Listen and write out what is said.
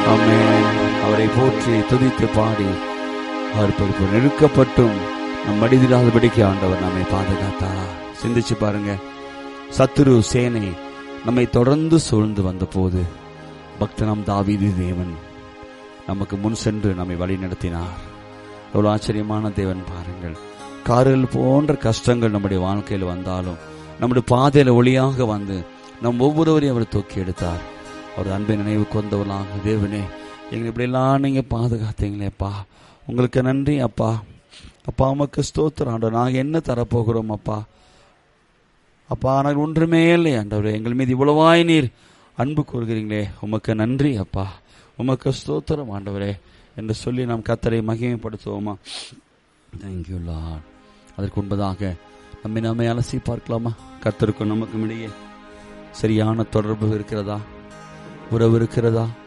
ஆமென் அவரை போற்றி துதித்து பாடி அவர் பொறுப்பு நெருக்கப்பட்டும் நம் மடிதிடாதபடிக்கு ஆண்டவர் நம்மை பாதுகாத்தார் சிந்திச்சு பாருங்க சத்துரு சேனை நம்மை தொடர்ந்து சூழ்ந்து வந்த போது பக்தனாம் தாவீது தேவன் நமக்கு முன் சென்று நம்மை வழி நடத்தினார் எவ்வளவு ஆச்சரியமான தேவன் பாருங்கள் காரில் போன்ற கஷ்டங்கள் நம்முடைய வாழ்க்கையில் வந்தாலும் நம்முடைய பாதையில ஒளியாக வந்து நம் ஒவ்வொருவரையும் அவர் தூக்கி எடுத்தார் அவர் அன்பை நினைவு கொண்டவர்களாக தேவனே எங்களை இப்படியெல்லாம் நீங்க பாதுகாத்தீங்களேப்பா உங்களுக்கு நன்றி அப்பா அப்பா உமக்கு ஸ்தோத்திரம் ஆண்டவர் நாங்கள் என்ன தரப்போகிறோம் அப்பா அப்பா நாங்கள் ஒன்றுமே இல்லை ஆண்டவரே எங்கள் மீது இவ்வளவாய் நீர் அன்பு கூறுகிறீங்களே உமக்கு நன்றி அப்பா உமக்கு ஸ்தோத்திரம் ஆண்டவரே என்று சொல்லி நாம் கத்தரை மகிமைப்படுத்துவோமா தேங்க்யூ லார்ட் அதற்கு முன்பதாக நம்மை நாமே அலசி பார்க்கலாமா கத்தருக்கும் நமக்கும் இடையே சரியான தொடர்பு இருக்கிறதா உறவு இருக்கிறதா